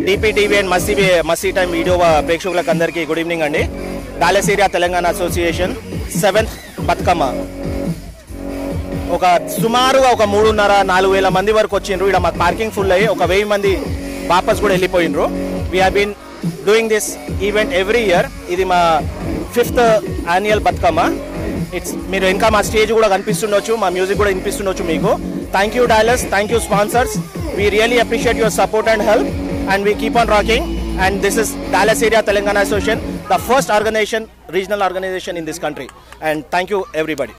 DP TV and మస్సీ మస్సీ time video ప్రేక్షకులకు అందరికీ గుడ్ ఈవినింగ్ అండి Dallas area Telangana association seventh Bathukamma ఒక సుమారుగా ఒక మూడున్నర నాలుగు వేల మంది వరకు వచ్చిండ్రు ఇక్కడ మాకు పార్కింగ్ ఫుల్ అయ్యి ఒక వెయ్యి మంది వాపస్ కూడా వెళ్ళిపోయినరు we been doing this event every year ఇది మా ఫిఫ్త్ యాన్యువల్ బతుకమ్మ ఇట్స్ మీరు ఇంకా మా స్టేజ్ కూడా కనిపిస్తుండొచ్చు మా మ్యూజిక్ కూడా వినిపిస్తుండొచ్చు మీకు thank you Dallas thank you sponsors we really appreciate your support and help and we keep on rocking and this is Dallas area Telangana association the first organization regional organization in this country and thank you everybody